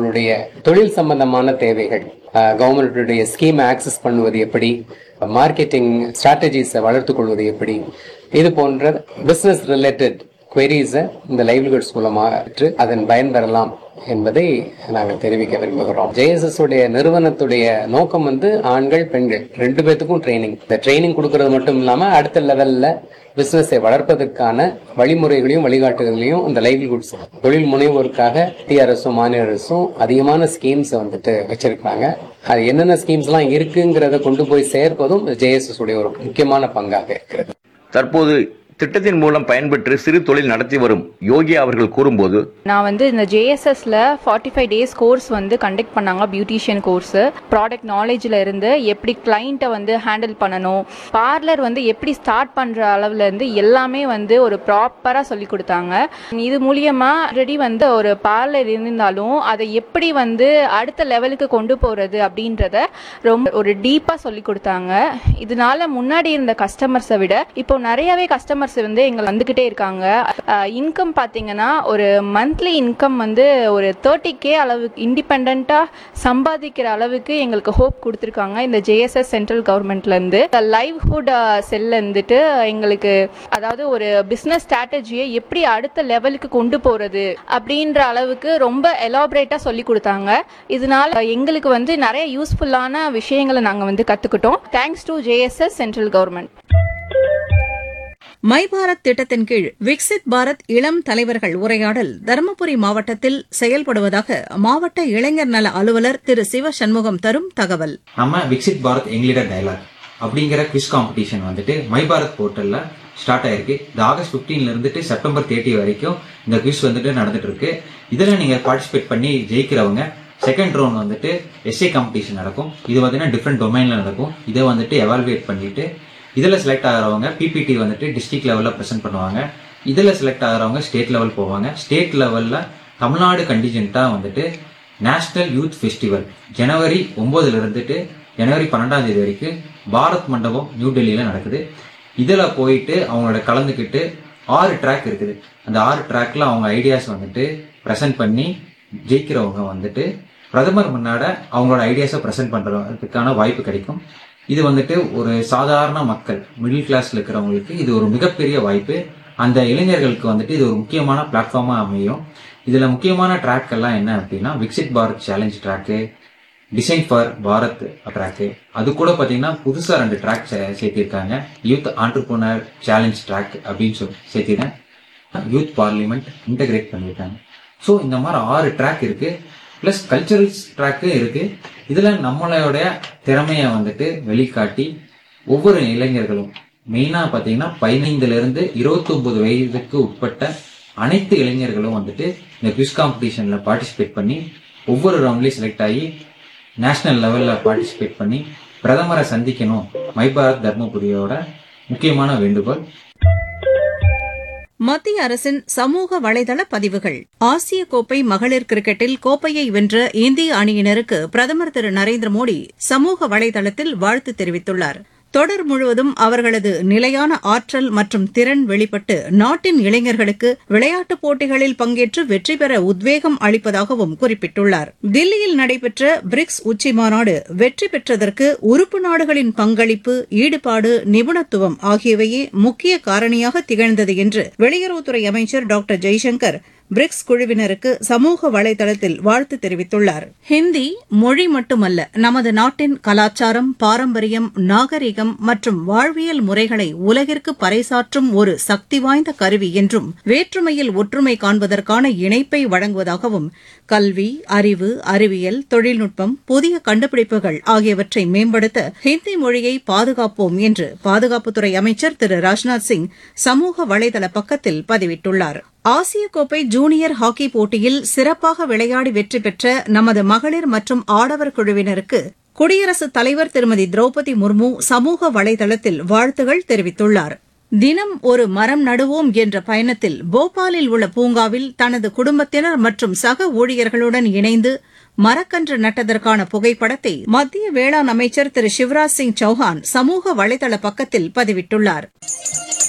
அவங்களுடைய தொழில் சம்பந்தமான தேவைகள் கவர்மெண்ட்டுடைய ஸ்கீம் ஆக்சஸ் பண்ணுவது எப்படி மார்க்கெட்டிங் ஸ்ட்ராட்டஜிஸை வளர்த்துக் கொள்வது எப்படி இது போன்ற பிசினஸ் ரிலேட்டட் குவெரிஸை இந்த லைவ்லிஹுட்ஸ் மூலமாக அதன் பயன் பெறலாம் என்பதை நாங்கள் தெரிவிக்க விரும்புகிறோம் ஜேஎஸ்எஸ் உடைய நிறுவனத்துடைய நோக்கம் வந்து ஆண்கள் பெண்கள் ரெண்டு பேத்துக்கும் ட்ரைனிங் இந்த ட்ரைனிங் கொடுக்கறது மட்டும் இல்லாம அடுத்த லெவல்ல பிசினஸை வளர்ப்பதற்கான வழிமுறைகளையும் வழிகாட்டுதலையும் இந்த லைவ்லிஹுட்ஸ் தொழில் முனைவோருக்காக மத்திய அரசும் மாநில அரசும் அதிகமான ஸ்கீம்ஸ் வந்துட்டு வச்சிருக்காங்க அது என்னென்ன ஸ்கீம்ஸ்லாம் இருக்குங்கிறத கொண்டு போய் சேர்ப்பதும் ஜேஎஸ்எஸ் உடைய ஒரு முக்கியமான பங்காக இருக்கிறது தற்போது திட்டத்தின் மூலம் பயன்பெற்று சிறு தொழில் நடத்தி வரும் யோகி அவர்கள் கூறும்போது நான் வந்து இந்த ஜேஎஸ்எஸ்ல ஃபார்ட்டி ஃபைவ் டேஸ் கோர்ஸ் வந்து கண்டக்ட் பண்ணாங்க பியூட்டிஷியன் கோர்ஸ் ப்ராடக்ட் நாலேஜில் இருந்து எப்படி கிளைண்ட்டை வந்து ஹேண்டில் பண்ணணும் பார்லர் வந்து எப்படி ஸ்டார்ட் பண்ணுற அளவுல இருந்து எல்லாமே வந்து ஒரு ப்ராப்பராக சொல்லி கொடுத்தாங்க இது மூலியமா ஆல்ரெடி வந்து ஒரு பார்லர் இருந்தாலும் அதை எப்படி வந்து அடுத்த லெவலுக்கு கொண்டு போகிறது அப்படின்றத ரொம்ப ஒரு டீப்பாக சொல்லி கொடுத்தாங்க இதனால முன்னாடி இருந்த கஸ்டமர்ஸை விட இப்போ நிறையவே கஸ்டமர்ஸ் வந்து எங்க வந்துகிட்டே இருக்காங்க இன்கம் பார்த்தீங்கன்னா ஒரு மந்த்லி இன்கம் வந்து ஒரு தேர்ட்டி கே அளவுக்கு இண்டிபெண்ட்டாக சம்பாதிக்கிற அளவுக்கு எங்களுக்கு ஹோப் கொடுத்துருக்காங்க இந்த ஜேஎஸ்எஸ் சென்ட்ரல் கவர்மெண்ட்லேருந்து லைவ்ஹுட் செல்ல இருந்துட்டு எங்களுக்கு அதாவது ஒரு பிஸ்னஸ் ஸ்ட்ராட்டஜியை எப்படி அடுத்த லெவலுக்கு கொண்டு போகிறது அப்படின்ற அளவுக்கு ரொம்ப எலாபரேட்டாக சொல்லி கொடுத்தாங்க இதனால எங்களுக்கு வந்து நிறைய யூஸ்ஃபுல்லான விஷயங்களை நாங்கள் வந்து கற்றுக்கிட்டோம் thanks to JSS central government my Bharat திட்டத்தின் கீழ் விக்சித் பாரத் இளம் தலைவர்கள் உரையாடல் தருமபுரி மாவட்டத்தில் செயல்படுவதாக மாவட்ட இளைஞர் நல அலுவலர் திரு சிவ சண்முகம் தரும் தகவல் நம்ம விக்சித் பாரத் எங்கிலீடர் டயலாக் அப்படிங்கிற குவிஸ் காம்படிஷன் வந்துட்டு மை பாரத் போர்ட்டல்ல ஸ்டார்ட் ஆயிருக்கு இந்த ஆகஸ்ட் 15 ல இருந்துட்டு செப்டம்பர் தேர்ட்டி வரைக்கும் இந்த குவிஸ் வந்துட்டு நடந்துட்டு இருக்கு இதுல நீங்க பார்ட்டிசிபேட் பண்ணி ஜெயிக்கிறவங்க செகண்ட் ரவுண்ட் வந்துட்டு எஸ்ஏ காம்படிஷன் நடக்கும் இது பார்த்தீங்கன்னா டிஃப்ரெண்ட் டொமைன்ல நடக்கும் இதை வந்துட்டு எவால்வேட் பண்ணிட்டு இதுல செலக்ட் ஆகிறவங்க பிபிடி வந்துட்டு டிஸ்ட்ரிக்ட் லெவல்ல ப்ரெசென்ட் பண்ணுவாங்க இதுல செலக்ட் ஆகிறவங்க ஸ்டேட் லெவல் போவாங்க ஸ்டேட் லெவல்ல தமிழ்நாடு கண்டிஜென்ட்டா வந்துட்டு நேஷனல் யூத் ஃபெஸ்டிவல் ஜனவரி ஒன்பதுல இருந்துட்டு ஜனவரி பன்னெண்டாம் தேதி வரைக்கும் பாரத் மண்டபம் நியூ டெல்லியில நடக்குது இதுல போயிட்டு அவங்களோட கலந்துக்கிட்டு ஆறு ட்ராக் இருக்குது அந்த ஆறு ட்ராக்ல அவங்க ஐடியாஸ் வந்துட்டு ப்ரெசென்ட் பண்ணி ஜெயிக்கிறவங்க வந்துட்டு பிரதமர் முன்னாட அவங்களோட ஐடியாஸை ப்ரெசென்ட் பண்றதுக்கான வாய்ப்பு கிடைக்கும் இது வந்துட்டு ஒரு சாதாரண மக்கள் மிடில் கிளாஸ்ல இருக்கிறவங்களுக்கு இது ஒரு மிகப்பெரிய வாய்ப்பு அந்த இளைஞர்களுக்கு வந்துட்டு இது ஒரு முக்கியமான பிளாட்ஃபார்மா அமையும் இதுல முக்கியமான ட்ராக் எல்லாம் என்ன அப்படின்னா Viksit Bharat challenge track design for Bharat track அது கூட பாத்தீங்கன்னா புதுசா ரெண்டு ட்ராக் சேர்த்திருக்காங்க யூத் ஆண்டர்பிரினர் சேலஞ்ச் ட்ராக் அப்படின்னு சொல்லி சேர்த்திருக்கேன் யூத் பார்லிமெண்ட் இன்டகிரேட் பண்ணியிருக்காங்க ஸோ இந்த மாதிரி ஆறு ட்ராக் இருக்கு ப்ளஸ் கல்ச்சரல்ஸ் ட்ராக்கு இருக்கு இதுல நம்மளோட திறமையை வந்துட்டு வெளிக்காட்டி ஒவ்வொரு இளைஞர்களும் மெயினா பாத்தீங்கன்னா பதினைந்துல இருந்து இருபத்தி ஒன்பது வயதுக்கு உட்பட்ட அனைத்து இளைஞர்களும் வந்துட்டு இந்த குவிஸ் காம்படிஷன்ல பார்ட்டிசிபேட் பண்ணி ஒவ்வொரு ரவுண்ட்லயும் செலக்ட் ஆகி நேஷனல் லெவல்ல பார்ட்டிசிபேட் பண்ணி பிரதமரை சந்திக்கணும் மை பாரத் தர்மபுரியோட முக்கியமான வேண்டுகோள் மத்திய அரசின் சமூக வலைதள பதிவுகள் ஆசிய கோப்பை மகளிர் கிரிக்கெட்டில் கோப்பையை வென்ற இந்திய அணியினருக்கு பிரதமர் திரு நரேந்திர மோடி சமூக வலைதளத்தில் வாழ்த்து தெரிவித்துள்ளார் தொடர் முழுவதும் அவர்களது நிலையான ஆற்றல் மற்றும் திறன் வெளிப்பட்டு நாட்டின் இளைஞர்களுக்கு விளையாட்டுப் போட்டிகளில் பங்கேற்று வெற்றி பெற உத்வேகம் அளிப்பதாகவும் குறிப்பிட்டுள்ளார் தில்லியில் நடைபெற்ற பிரிக்ஸ் உச்சிமாநாடு வெற்றி பெற்றதற்கு உறுப்பு நாடுகளின் பங்களிப்பு ஈடுபாடு நிபுணத்துவம் ஆகியவையே முக்கிய காரணியாக திகழ்ந்தது என்று வெளியுறவுத்துறை அமைச்சர் டாக்டர் ஜெய்சங்கர் பிரிக்ஸ் குழுவினருக்கு சமூக வலைதளத்தில் வாழ்த்து தெரிவித்துள்ளார் ஹிந்தி மொழி மட்டுமல்ல நமது நாட்டின் கலாச்சாரம் பாரம்பரியம் நாகரிகம் மற்றும் வாழ்வியல் முறைகளை உலகிற்கு பறைசாற்றும் ஒரு சக்தி வாய்ந்த கருவி என்றும் வேற்றுமையில் ஒற்றுமை காண்பதற்கான இணைப்பை வழங்குவதாகவும் கல்வி அறிவு அறிவியல் தொழில்நுட்பம் புதிய கண்டுபிடிப்புகள் ஆகியவற்றை மேம்படுத்த ஹிந்தி மொழியை பாதுகாப்போம் என்று பாதுகாப்புத்துறை அமைச்சர் திரு ராஜ்நாத் சிங் சமூக வலைதள பக்கத்தில் பதிவிட்டுள்ளார் ஆசிய கோப்பை ஜூனியர் ஹாக்கி போட்டியில் சிறப்பாக விளையாடி வெற்றி பெற்ற நமது மகளிர் மற்றும் ஆடவர் குழுவினருக்கு குடியரசுத் தலைவர் திருமதி திரௌபதி முர்மு சமூக வலைதளத்தில் வாழ்த்துகள் தெரிவித்துள்ளார் தினம் ஒரு மரம் நடுவோம் என்ற பயணத்தில் போபாலில் உள்ள பூங்காவில் தனது குடும்பத்தினர் மற்றும் சக ஊழியர்களுடன் இணைந்து மரக்கன்று நட்டதற்கான புகைப்படத்தை மத்திய வேளாண் அமைச்சர் திரு சிவராஜ் சிங் சௌஹான் சமூக வலைதள பக்கத்தில் பதிவிட்டுள்ளார்